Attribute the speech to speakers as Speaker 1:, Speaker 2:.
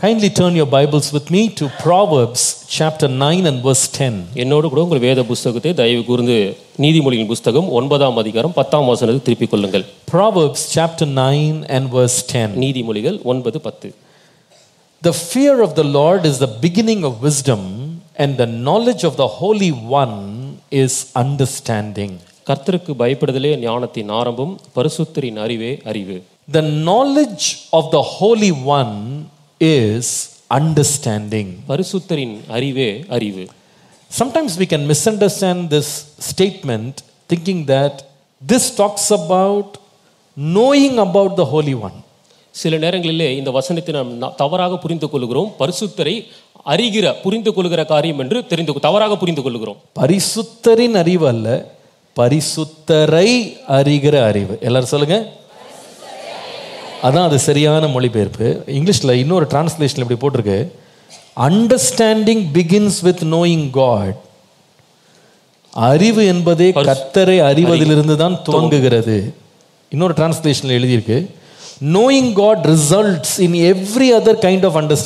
Speaker 1: Kindly turn your Bibles with me to Proverbs chapter 9 and verse 10.
Speaker 2: என்னோடு கூட உங்கள் வேத புஸ்தகத்தை தயவு கூர்ந்து நீதிமொழியின் புஸ்தகம் ஒன்பதாம் அதிகாரம் பத்தாம் வசனத்தை திருப்பிக் கொள்ளுங்கள்
Speaker 1: Proverbs chapter 9 and verse 10.
Speaker 2: நீதிமொழிகள் ஒன்பது பத்து
Speaker 1: The fear of the Lord is the beginning of wisdom, and the knowledge of the Holy One is understanding.
Speaker 2: கர்த்தருக்கு பயப்படுதலே ஞானத்தின் ஆரம்பம் பரிசுத்தரின் அறிவே அறிவு
Speaker 1: The knowledge of the Holy One is understanding.
Speaker 2: பரிசுத்தரின் அறிவே அறிவு
Speaker 1: Sometimes we can misunderstand this statement thinking that this talks about knowing about the Holy One.
Speaker 2: சில நேரங்களிலே இந்த வசனத்தை நாம் ந- தவறாக புரிந்து கொள்கிறோம் பரிசுத்தரை அறிகிற புரிந்து கொள்கிற காரியம் என்று தெரிந்து கொ- தவறாக புரிந்து கொள்கிறோம்
Speaker 1: பரிசுத்தரின் அறிவு அல்ல பரிசுத்தரை அறிகிற அறிவு எல்லாரும் சொல்லுங்க அதான் அது சரியான மொழிபெயர்ப்பு இங்கிலீஷில் இன்னொரு டிரான்ஸ்லேஷன் இப்படி போட்டிருக்கு understanding begins with knowing God அறிவு என்பதே கத்தரை அறிவதிலிருந்து தான் துவங்குகிறது இன்னொரு டிரான்ஸ்லேஷனில் எழுதியிருக்கு knowing God results in every other kind of understanding